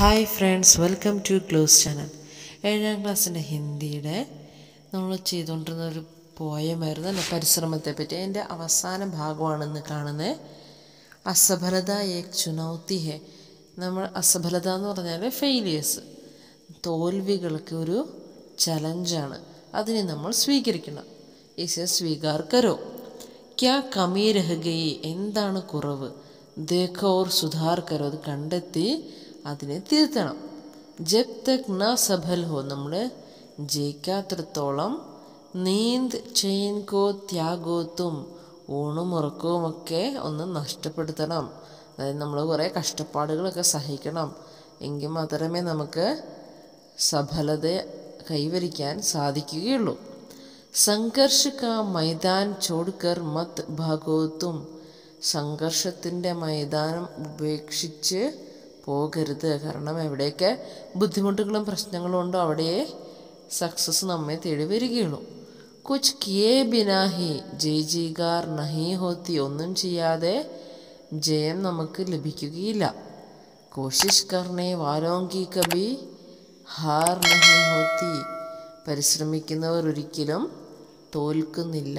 hi friends welcome to close channel ഏഴാം ക്ലാസ്സിൻ്റെ ഹിന്ദിയുടെ നമ്മൾ ചെയ്തുകൊണ്ടിരുന്ന ഒരു പോയമായിരുന്നു അല്ലെ പരിശ്രമത്തെ പറ്റി അതിൻ്റെ അവസാന ഭാഗമാണെന്ന് കാണുന്നത് അസഫലത ഏക് ചുനൗത്തി ഹെ നമ്മൾ അസഫലത എന്ന് പറഞ്ഞാൽ ഫെയിലിയേഴ്സ് തോൽവികൾക്ക് ഒരു ചലഞ്ചാണ് അതിനെ നമ്മൾ സ്വീകരിക്കണം ഇസെ സ്വീകാർ കരോ ക്യാ കമി രഹഗയി എന്താണ് കുറവ് ദേഖോ ഓർ സുധാർ കരോ അത് കണ്ടെത്തി അതിനെ തിരുത്തണം ജബ് തക് ന സഫൽ ഹോ നമ്മൾ ജയിക്കാത്തിടത്തോളം നീന്ത് ചെയിൻകോ ത്യാഗോത്തും ഊണും ഉറക്കവും ഒക്കെ ഒന്ന് നഷ്ടപ്പെടുത്തണം അതായത് നമ്മൾ കുറേ കഷ്ടപ്പാടുകളൊക്കെ സഹിക്കണം എങ്കിൽ മാത്രമേ നമുക്ക് സഫലത കൈവരിക്കാൻ സാധിക്കുകയുള്ളൂ സംഘർഷ കാ മൈതാൻ ചോടുക്കർ മത് ഭാഗോത്തും സംഘർഷത്തിൻ്റെ മൈതാനം ഉപേക്ഷിച്ച് പോകരുത് കാരണം എവിടെയൊക്കെ ബുദ്ധിമുട്ടുകളും പ്രശ്നങ്ങളും ഉണ്ടോ അവിടെയേ സക്സസ് നമ്മെ തേടി വരികയുള്ളൂ കുച്ച് കിയേ ബിനാഹി ജയ് ജീകാർ നഹി ഹോത്തി ഒന്നും ചെയ്യാതെ ജയം നമുക്ക് ലഭിക്കുകയില്ല കോശിഷ് കർണേ വാലോങ്കി കബി ഹാർ നഹി ഹോത്തി പരിശ്രമിക്കുന്നവർ ഒരിക്കലും തോൽക്കുന്നില്ല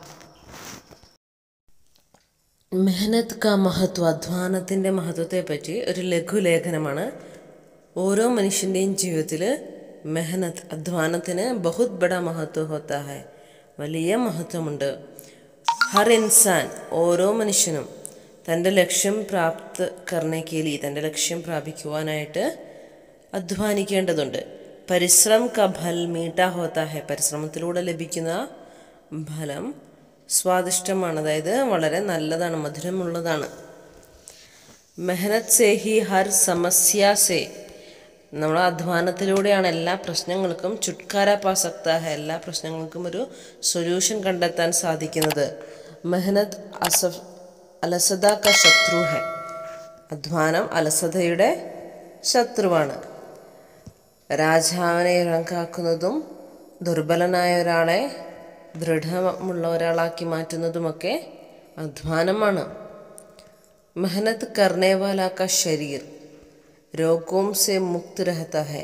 മെഹനത്ത് കാ മഹത്വ അധ്വാനത്തിൻ്റെ മഹത്വത്തെപ്പറ്റി ഒരു ലഘുലേഖനമാണ് ഓരോ മനുഷ്യൻ്റെയും ജീവിതത്തിൽ മെഹനത്ത് അധ്വാനത്തിന് ബഹുത് ബഡ മഹത്വ ഹോത്താ ഹെ വലിയ മഹത്വമുണ്ട് ഹർ ഇൻസാൻ ഓരോ മനുഷ്യനും തൻ്റെ ലക്ഷ്യം പ്രാപ്ത് കർണേക്കേലി തൻ്റെ ലക്ഷ്യം പ്രാപിക്കുവാനായിട്ട് അധ്വാനിക്കേണ്ടതുണ്ട് പരിശ്രം ക ഫൽ മീട്ട ഹോത്താ ഹെ പരിശ്രമത്തിലൂടെ ലഭിക്കുന്ന ഫലം സ്വാദിഷ്ടമാണ് അതായത് വളരെ നല്ലതാണ് മധുരമുള്ളതാണ് മെഹനത് സേ ഹി ഹർ സമസ്യ സേ നമ്മൾ അധ്വാനത്തിലൂടെയാണ് എല്ലാ പ്രശ്നങ്ങൾക്കും ചുട്കാര പാസക്ത എല്ലാ പ്രശ്നങ്ങൾക്കും ഒരു സൊല്യൂഷൻ കണ്ടെത്താൻ സാധിക്കുന്നത് മെഹനത് അസഫ് അലസത ക ശത്രു ഹെ അധ്വാനം അലസതയുടെ ശത്രുവാണ് രാജാവിനെ ഇറങ്കാക്കുന്നതും ദുർബലനായ ഒരാളെ ദൃഢമുള്ള ഒരാളാക്കി മാറ്റുന്നതുമൊക്കെ അധ്വാനമാണ് മെഹനത്ത് കർണേവാല കാ ശരീർ രോഗവും സെ മുക്ത് രഹത്ത ഹെ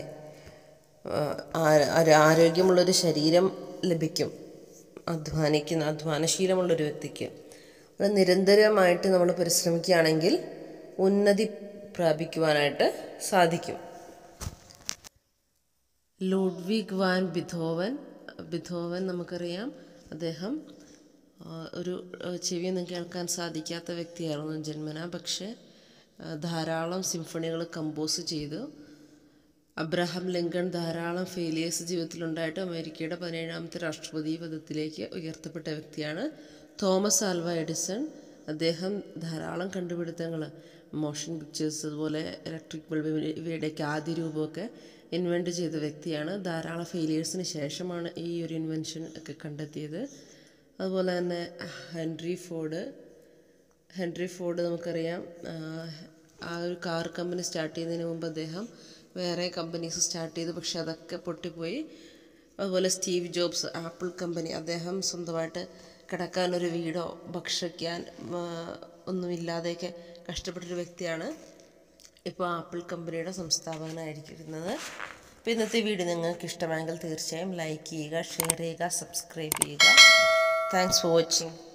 ആരോഗ്യമുള്ളൊരു ശരീരം ലഭിക്കും അധ്വാനിക്കുന്ന അധ്വാനശീലമുള്ളൊരു വ്യക്തിക്ക് അത് നിരന്തരമായിട്ട് നമ്മൾ പരിശ്രമിക്കുകയാണെങ്കിൽ ഉന്നതി പ്രാപിക്കുവാനായിട്ട് സാധിക്കും ലൂഡ്വിഗ് വാൻ ബിഥോവൻ ബിഥോവൻ നമുക്കറിയാം അദ്ദേഹം ഒരു ചെവിയൊന്നും കേൾക്കാൻ സാധിക്കാത്ത വ്യക്തിയായിരുന്നു ജന്മന പക്ഷേ ധാരാളം സിംഫണികൾ കമ്പോസ് ചെയ്തു അബ്രഹാം ലിങ്കൺ ധാരാളം ഫെയിലിയേഴ്സ് ജീവിതത്തിലുണ്ടായിട്ട് അമേരിക്കയുടെ പതിനേഴാമത്തെ രാഷ്ട്രപതി പദത്തിലേക്ക് ഉയർത്തപ്പെട്ട വ്യക്തിയാണ് തോമസ് ആൽവ എഡിസൺ അദ്ദേഹം ധാരാളം കണ്ടുപിടുത്തങ്ങൾ മോഷൻ പിക്ചേഴ്സ് അതുപോലെ ഇലക്ട്രിക് ബൾബ് ഇവയുടെയൊക്കെ ആദ്യ രൂപമൊക്കെ ഇൻവെൻറ്റ് ചെയ്ത വ്യക്തിയാണ് ധാരാളം ഫെയിലിയേഴ്സിന് ശേഷമാണ് ഈ ഒരു ഇൻവെൻഷൻ ഒക്കെ കണ്ടെത്തിയത് അതുപോലെ തന്നെ ഹെൻറി ഫോർഡ് ഹെൻറി ഫോർഡ് നമുക്കറിയാം ആ ഒരു കാർ കമ്പനി സ്റ്റാർട്ട് ചെയ്യുന്നതിന് മുമ്പ് അദ്ദേഹം വേറെ കമ്പനീസ് സ്റ്റാർട്ട് ചെയ്തു പക്ഷെ അതൊക്കെ പൊട്ടിപ്പോയി അതുപോലെ സ്റ്റീവ് ജോബ്സ് ആപ്പിൾ കമ്പനി അദ്ദേഹം സ്വന്തമായിട്ട് കിടക്കാനൊരു വീടോ ഭക്ഷിക്കാൻ ഒന്നുമില്ലാതെയൊക്കെ കഷ്ടപ്പെട്ടൊരു വ്യക്തിയാണ് ഇപ്പോൾ ആപ്പിൾ കമ്പനിയുടെ സംസ്ഥാപകനായിരിക്കുന്നത് അപ്പോൾ ഇന്നത്തെ വീഡിയോ നിങ്ങൾക്ക് ഇഷ്ടമായെങ്കിൽ തീർച്ചയായും ലൈക്ക് ചെയ്യുക ഷെയർ ചെയ്യുക സബ്സ്ക്രൈബ് ചെയ്യുക താങ്ക്സ് ഫോർ വാച്ചിങ്